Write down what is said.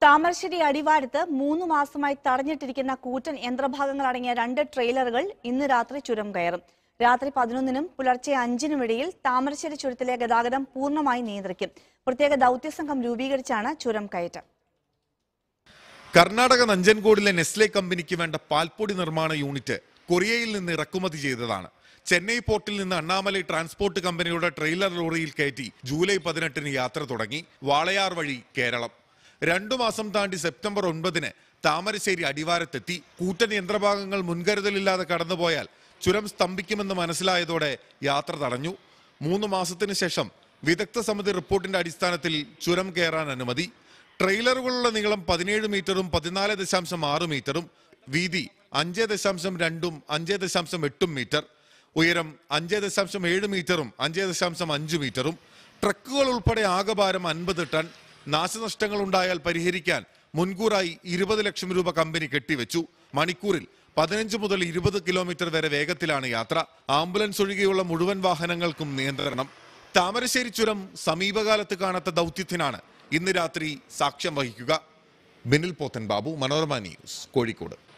താമരശ്ശേരി അടിവാരത്ത് മൂന്ന് മാസമായി തടഞ്ഞിട്ടിരിക്കുന്ന കൂറ്റൻ യന്ത്രഭാഗങ്ങൾ അടങ്ങിയ രണ്ട് ട്രെയിലറുകൾ ഇന്ന് രാത്രി ചുരം കയറും രാത്രി പതിനൊന്നിനും പുലർച്ചെ അഞ്ചിനും ഇടയിൽ താമരശ്ശേരി ചുരത്തിലെ ഗതാഗതം പൂർണ്ണമായി നിയന്ത്രിക്കും പ്രത്യേക ദൗത്യസംഘം രൂപീകരിച്ചാണ് ചുരം കയറ്റം കർണാടക നഞ്ചൻകോടിലെ നെസ്ലെ കമ്പനിക്ക് വേണ്ട പാൽപ്പൊടി നിർമ്മാണ യൂണിറ്റ് കൊറിയയിൽ നിന്ന് ഇറക്കുമതി ചെയ്തതാണ് ചെന്നൈ പോർട്ടിൽ നിന്ന് അണ്ണാമലൈ ട്രാൻസ്പോർട്ട് കമ്പനിയുടെ ട്രെയിലർ ലോറിയിൽ കയറ്റി ജൂലൈ പതിനെട്ടിന് യാത്ര തുടങ്ങി വാളയാർ വഴി കേരളം രണ്ടു മാസം താണ്ടി സെപ്റ്റംബർ ഒൻപതിന് താമരശ്ശേരി അടിവാരത്തെത്തി കൂറ്റൻ യന്ത്രഭാഗങ്ങൾ മുൻകരുതലില്ലാതെ കടന്നുപോയാൽ ചുരം സ്തംഭിക്കുമെന്ന് മനസ്സിലായതോടെ യാത്ര തടഞ്ഞു മൂന്ന് മാസത്തിന് ശേഷം വിദഗ്ധ സമിതി റിപ്പോർട്ടിന്റെ അടിസ്ഥാനത്തിൽ ചുരം കയറാൻ അനുമതി ട്രെയിലറുകളുള്ള നീളം പതിനേഴ് മീറ്ററും പതിനാല് ദശാംശം ആറ് മീറ്ററും വീതി അഞ്ച് ദശാംശം രണ്ടും അഞ്ച് ദശാംശം എട്ടും മീറ്റർ ഉയരം അഞ്ച് ദശാംശം ഏഴ് മീറ്ററും അഞ്ച് ദശാംശം അഞ്ച് മീറ്ററും ട്രക്കുകൾ ഉൾപ്പെടെ ആകെ ഭാരം അൻപത് ടൺ നാശനഷ്ടങ്ങൾ ഉണ്ടായാൽ പരിഹരിക്കാൻ മുൻകൂറായി ഇരുപത് ലക്ഷം രൂപ കമ്പനി കെട്ടിവെച്ചു മണിക്കൂറിൽ പതിനഞ്ച് മുതൽ ഇരുപത് കിലോമീറ്റർ വരെ വേഗത്തിലാണ് യാത്ര ആംബുലൻസ് ഒഴികെയുള്ള മുഴുവൻ വാഹനങ്ങൾക്കും നിയന്ത്രണം താമരശ്ശേരി ചുരം സമീപകാലത്ത് കാണാത്ത ദൗത്യത്തിനാണ് ഇന്ന് രാത്രി സാക്ഷ്യം വഹിക്കുക ബിനിൽ പോത്തൻ ബാബു മനോരമ ന്യൂസ് കോഴിക്കോട്